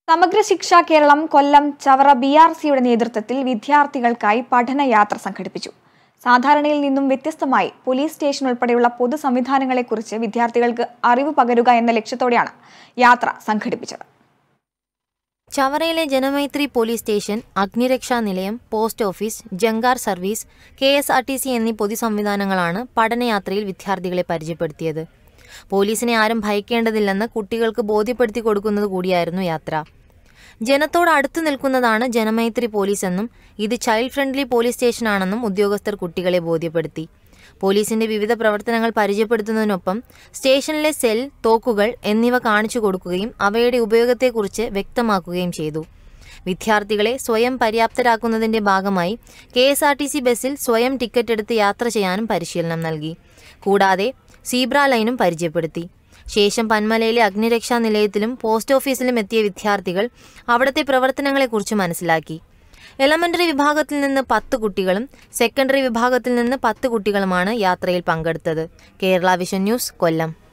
സമഗ്ര Shiksha Keralam Kollam Chavara B R സിയുടെ നേതൃത്വത്തിൽ വിദ്യാർത്ഥികൾക്കായി പഠനയാത്ര സംഘടിപ്പിച്ചു സാധാരണയിൽ നിന്നും വ്യത്യസ്തമായി പോലീസ് സ്റ്റേഷൻ ഉൾപ്പെടെയുള്ള പൊതു സംവിധാനങ്ങളെക്കുറിച്ച് വിദ്യാർത്ഥികൾക്ക് അറിവ് പകരുക എന്ന ലക്ഷ്യത്തോടെയാണ് യാത്ര സംഘടിപ്പിച്ചത് ചവറയിലെ ജനമൈത്രി പോലീസ് സ്റ്റേഷൻ അഗ്നിരക്ഷാ നിലയം പോസ്റ്റ് ഓഫീസ് ജങ്കാർ service K S R T C എന്നീ പൊതു സംവിധാനങ്ങളാണ് പഠനയാത്രയിൽ വിദ്യാർത്ഥികളെ പരിചയപ്പെടുത്തിയത് പോലീസിനെ ആരും ഭയക്കേണ്ടതില്ലെന്ന് കുട്ടികൾക്ക് ബോധ്യപ്പെടുത്തി കൊടുക്കുന്നത് കൂടിയായിരുന്നു യാത്ര ജനത്തോട് അടുത്തു നിൽക്കുന്നതാണ് ജനമൈത്രി പോലീസ് എന്നും ഇത് ചൈൽഡ് ഫ്രണ്ട്ലി പോലീസ് സ്റ്റേഷനാണെന്നും ഉദ്യോഗസ്ഥർ കുട്ടികളെ ബോധ്യപ്പെടുത്തി പോലീസിന്റെ വിവിധ പ്രവർത്തനങ്ങൾ പരിചയപ്പെടുത്തുന്നതിനൊപ്പം സ്റ്റേഷനിലെ സെൽ തോക്കുകൾ എന്നിവ കാണിച്ചു കൊടുക്കുകയും അവയുടെ ഉപയോഗത്തെക്കുറിച്ച് വ്യക്തമാക്കുകയും ചെയ്തു വിദ്യാർത്ഥികളെ സ്വയം പര്യാപ്തരാക്കുന്നതിന്റെ ഭാഗമായി K S R T C ബസ്സിൽ സ്വയം ടിക്കറ്റ് എടുത്ത് യാത്ര ചെയ്യാനും പരിശീലനം നൽകി കൂടാതെ സീബ്ര ലൈനും പരിചയപ്പെടുത്തി ശേഷം പന്മലയിലെ അഗ്നിരക്ഷാ നിലയത്തിലും പോസ്റ്റ് ഓഫീസിലും എത്തിയ വിദ്യാർത്ഥികൾ അവിടുത്തെ പ്രവർത്തനങ്ങളെക്കുറിച്ച് മനസ്സിലാക്കി എലമെന്ററി വിഭാഗത്തിൽ നിന്ന് പത്ത് കുട്ടികളും സെക്കൻഡറി വിഭാഗത്തിൽ നിന്ന് പത്ത് കുട്ടികളുമാണ് യാത്രയിൽ പങ്കെടുത്തത് കേരള വിഷൻ ന്യൂസ് കൊല്ലം